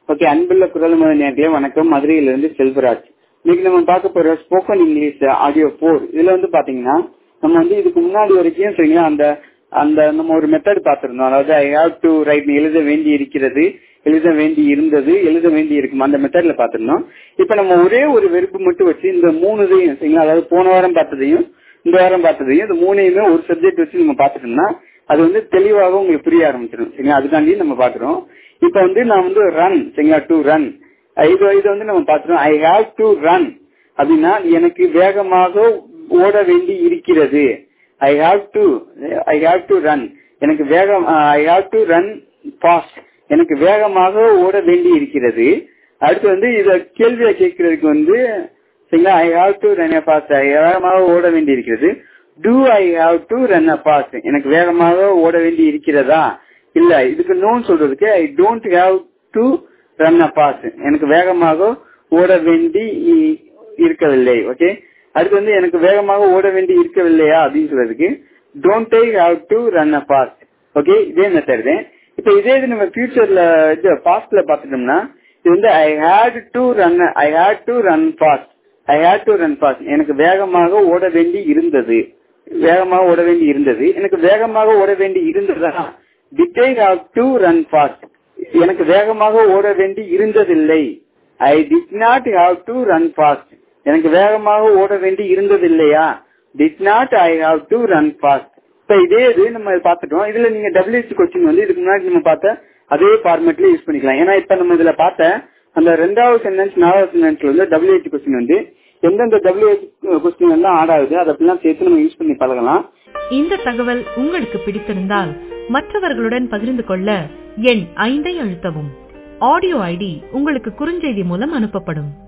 okay அன்புள்ள குரல் நேர்களே வணக்கம் மதுரையிலிருந்து செல்வராஜ் இன்னைக்கு நம்ம பார்க்க போற ஸ்போக்கன் இங்கிலீஷ் ஆடியோ போர் இதுல வந்து பாத்தீங்கன்னா நம்ம வந்து இதுக்கு முன்னாடி வரைக்கும் சரிங்களா அந்த அந்த நம்ம ஒரு மெத்தட் பார்த்திருந்தோம் அதாவது ஐ ஹாவ் டு ரைட் எழுத வேண்டி இருக்கிறது எழுத வேண்டி இருந்தது எழுத வேண்டி இருக்கும் அந்த மெத்தட்ல பார்த்திருந்தோம் இப்ப நம்ம ஒரே ஒரு வெறுப்பு மட்டும் வச்சு இந்த மூணு இதையும் சரிங்களா அதாவது போன வாரம் பார்த்ததையும் இந்த வாரம் பார்த்ததையும் இந்த மூணையுமே ஒரு சப்ஜெக்ட் வச்சு நம்ம பார்த்துட்டோம்னா அது வந்து தெளிவாக உங்களுக்கு புரிய ஆரம்பிச்சிடும் சரிங்களா அதுக்காண்டி நம்ம பாக்குறோம் இப்ப வந்து நான் வந்து ரன் சரிங்களா டு ரன் இது இது வந்து நம்ம பார்த்துட்டோம் ஐ ஹாவ் டு ரன் அப்படின்னா எனக்கு வேகமாக ஓட வேண்டி இருக்கிறது I have to I have to run எனக்கு வேகம் I have to run fast எனக்கு வேகமாக ஓட வேண்டி இருக்கிறது அடுத்து வந்து இத கேள்வியை கேட்கறதுக்கு வந்து சரிங்களா I have to run a fast வேகமாக ஓட வேண்டி இருக்கிறது do I have to run a fast எனக்கு வேகமாக ஓட வேண்டி இருக்கிறதா இல்ல இதுக்கு நோன் சொல்றதுக்கு I don't have to run a fast எனக்கு வேகமாக ஓட வேண்டி இருக்கவில்லை ஓகே அடுத்து வந்து எனக்கு வேகமாக ஓட வேண்டி இருக்கவில்லையா அப்படின்னு சொல்றதுக்கு don't I have to run a fast okay இதே மெத்தட் தான் இப்ப இதே இது நம்ம ஃபியூச்சர்ல இது பாஸ்ட்ல பாத்துட்டோம்னா இது வந்து I hate to run I hate to run fast I hate to run fast எனக்கு வேகமாக ஓட வேண்டி இருந்தது வேகமாக ஓட வேண்டி இருந்தது எனக்கு வேகமாக ஓட வேண்டி இருந்ததா did I have to run fast எனக்கு வேகமாக ஓட வேண்டி இருந்ததில்லை I did not have to run fast எனக்கு வேகமாக ஓட வேண்டி இருந்ததில்லையா did not I have to run fast இப்ப இதே இது நம்ம பார்த்துட்டோம் இதுல நீங்க டபிள்யூஹெச் கொஸ்டின் வந்து இதுக்கு முன்னாடி நம்ம பார்த்த அதே ஃபார்மேட்ல யூஸ் பண்ணிக்கலாம் ஏன்னா இப்ப நம்ம இதுல பார்த்த அந்த ரெண்டாவது சென்டென்ஸ் நாலாவது சென்டென்ஸ்ல வந்து டபிள்யூஹெச் கொஸ்டின் வந்து எந்தெந்த டபிள்யூஹெச் கொஸ்டின் எல்லாம் ஆட் ஆகுது அதை அப்படிலாம் சேர்த்து நம்ம யூஸ் பண்ணி பழகலாம் இந்த தகவல் உங்களுக்கு பிடித்திருந்தால் மற்றவர்களுடன் பகிர்ந்து கொள்ள எண் ஐந்தை அழுத்தவும் ஆடியோ ஐடி உங்களுக்கு குறுஞ்செய்தி மூலம் அனுப்பப்படும்